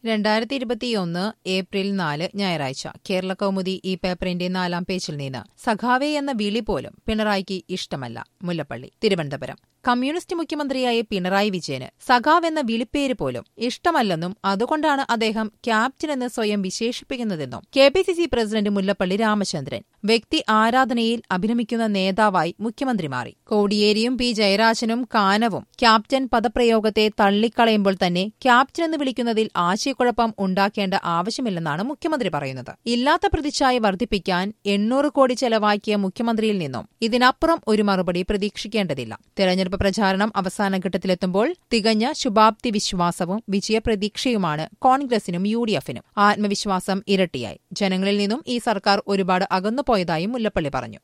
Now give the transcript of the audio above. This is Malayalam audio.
രണ്ടായിരത്തി ഇരുപത്തിയൊന്ന് ഏപ്രിൽ നാല് ഞായറാഴ്ച കേരള കൗമുദി ഈ പേപ്പറിന്റെ നാലാം പേജിൽ നിന്ന് സഖാവേ എന്ന വിളി പോലും പിണറായിക്ക് ഇഷ്ടമല്ല മുല്ലപ്പള്ളി തിരുവനന്തപുരം കമ്മ്യൂണിസ്റ്റ് മുഖ്യമന്ത്രിയായ പിണറായി വിജയന് സഖാവ് എന്ന വിളിപ്പേര് പോലും ഇഷ്ടമല്ലെന്നും അതുകൊണ്ടാണ് അദ്ദേഹം ക്യാപ്റ്റൻ എന്ന് സ്വയം വിശേഷിപ്പിക്കുന്നതെന്നും K P C C president Mullappally Ramachandran വ്യക്തി ആരാധനയിൽ അഭിനമിക്കുന്ന നേതാവായി മുഖ്യമന്ത്രി മാറി കോടിയേരിയും പി ജയരാജനും കാനവും ക്യാപ്റ്റൻ പദപ്രയോഗത്തെ തള്ളിക്കളയുമ്പോൾ തന്നെ ക്യാപ്റ്റൻ എന്ന് വിളിക്കുന്നതിൽ ആശയക്കുഴപ്പം ഉണ്ടാക്കേണ്ട ആവശ്യമില്ലെന്നാണ് മുഖ്യമന്ത്രി പറയുന്നത് ഇല്ലാത്ത പ്രതിച്ഛായ വർദ്ധിപ്പിക്കാൻ എണ്ണൂറ് കോടി ചെലവാക്കിയ മുഖ്യമന്ത്രിയിൽ നിന്നും ഇതിനപ്പുറം ഒരു മറുപടി പ്രതീക്ഷിക്കേണ്ടതില്ല തെരഞ്ഞെടുപ്പ് പ്രചാരണം അവസാന ഘട്ടത്തിലെത്തുമ്പോൾ തികഞ്ഞ ശുഭാപ്തി വിശ്വാസവും വിജയപ്രതീക്ഷയുമാണ് കോൺഗ്രസിനും യു ഡി എഫിനും ആത്മവിശ്വാസം ഇരട്ടിയായി ജനങ്ങളിൽ നിന്നും ഈ സർക്കാർ ഒരുപാട് അകന്നുപോയതായും മുല്ലപ്പള്ളി പറഞ്ഞു